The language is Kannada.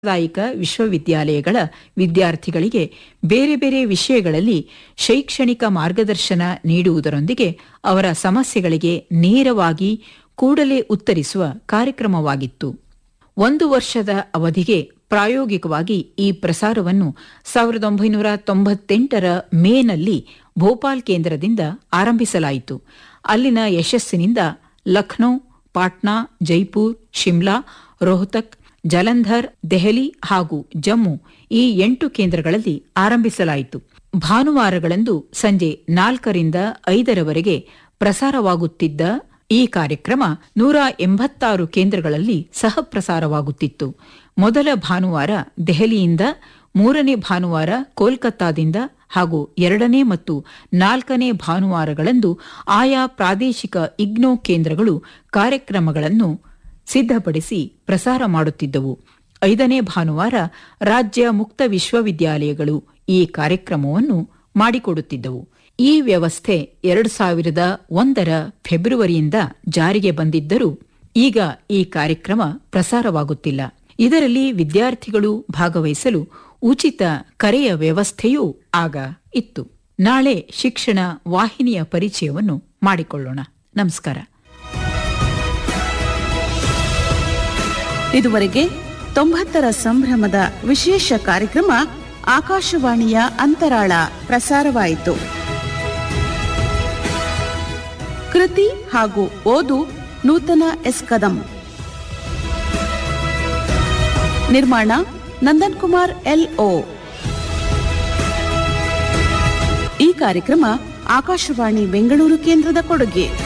ಸಾಂಪ್ರದಾಯಿಕ ವಿಶ್ವವಿದ್ಯಾಲಯಗಳ ವಿದ್ಯಾರ್ಥಿಗಳಿಗೆ ಬೇರೆ ಬೇರೆ ವಿಷಯಗಳಲ್ಲಿ ಶೈಕ್ಷಣಿಕ ಮಾರ್ಗದರ್ಶನ ನೀಡುವುದರೊಂದಿಗೆ ಅವರ ಸಮಸ್ಯೆಗಳಿಗೆ ನೇರವಾಗಿ ಕೂಡಲೇ ಉತ್ತರಿಸುವ ಕಾರ್ಯಕ್ರಮವಾಗಿತ್ತು ಒಂದು ವರ್ಷದ ಅವಧಿಗೆ ಪ್ರಾಯೋಗಿಕವಾಗಿ ಈ ಪ್ರಸಾರವನ್ನು ಸಾವಿರದ ಒಂಬೈನೂರ ತೊಂಬತ್ತೆಂಟರ ಮೇನಲ್ಲಿ ಭೋಪಾಲ್ ಕೇಂದ್ರದಿಂದ ಆರಂಭಿಸಲಾಯಿತು ಅಲ್ಲಿನ ಯಶಸ್ಸಿನಿಂದ ಲಖನೌ ಪಾಟ್ನಾ ಜೈಪುರ್ ಶಿಮ್ಲಾ ರೋಹ್ತಕ್ ಜಲಂಧರ್ ದೆಹಲಿ ಹಾಗೂ ಜಮ್ಮು ಈ ಎಂಟು ಕೇಂದ್ರಗಳಲ್ಲಿ ಆರಂಭಿಸಲಾಯಿತು ಭಾನುವಾರಗಳಂದು ಸಂಜೆ ನಾಲ್ಕರಿಂದ ಐದರವರೆಗೆ ಪ್ರಸಾರವಾಗುತ್ತಿದ್ದ ಈ ಕಾರ್ಯಕ್ರಮ ನೂರ ಎಂಬತ್ತಾರು ಕೇಂದ್ರಗಳಲ್ಲಿ ಸಹ ಪ್ರಸಾರವಾಗುತ್ತಿತ್ತು ಮೊದಲ ಭಾನುವಾರ ದೆಹಲಿಯಿಂದ ಮೂರನೇ ಭಾನುವಾರ ಕೋಲ್ಕತ್ತಾದಿಂದ ಹಾಗೂ ಎರಡನೇ ಮತ್ತು ನಾಲ್ಕನೇ ಭಾನುವಾರಗಳಂದು ಆಯಾ ಪ್ರಾದೇಶಿಕ ಇಗ್ನೋ ಕೇಂದ್ರಗಳು ಕಾರ್ಯಕ್ರಮಗಳನ್ನು ಸಿದ್ಧಪಡಿಸಿ ಪ್ರಸಾರ ಮಾಡುತ್ತಿದ್ದವು ಐದನೇ ಭಾನುವಾರ ರಾಜ್ಯ ಮುಕ್ತ ವಿಶ್ವವಿದ್ಯಾಲಯಗಳು ಈ ಕಾರ್ಯಕ್ರಮವನ್ನು ಮಾಡಿಕೊಡುತ್ತಿದ್ದವು ಈ ವ್ಯವಸ್ಥೆ ಎರಡು ಸಾವಿರದ ಒಂದರ ಫೆಬ್ರವರಿಯಿಂದ ಜಾರಿಗೆ ಬಂದಿದ್ದರೂ ಈಗ ಈ ಕಾರ್ಯಕ್ರಮ ಪ್ರಸಾರವಾಗುತ್ತಿಲ್ಲ ಇದರಲ್ಲಿ ವಿದ್ಯಾರ್ಥಿಗಳು ಭಾಗವಹಿಸಲು ಉಚಿತ ಕರೆಯ ವ್ಯವಸ್ಥೆಯೂ ಆಗ ಇತ್ತು ನಾಳೆ ಶಿಕ್ಷಣ ವಾಹಿನಿಯ ಪರಿಚಯವನ್ನು ಮಾಡಿಕೊಳ್ಳೋಣ ನಮಸ್ಕಾರ ಇದುವರೆಗೆ ತೊಂಬತ್ತರ ಸಂಭ್ರಮದ ವಿಶೇಷ ಕಾರ್ಯಕ್ರಮ ಆಕಾಶವಾಣಿಯ ಅಂತರಾಳ ಪ್ರಸಾರವಾಯಿತು ಕೃತಿ ಹಾಗೂ ಓದು ನೂತನ ಎಸ್ ಕದಂ ನಿರ್ಮಾಣ ನಂದನ್ ಕುಮಾರ್ ಎಲ್ ಓ ಈ ಕಾರ್ಯಕ್ರಮ ಆಕಾಶವಾಣಿ ಬೆಂಗಳೂರು ಕೇಂದ್ರದ ಕೊಡುಗೆ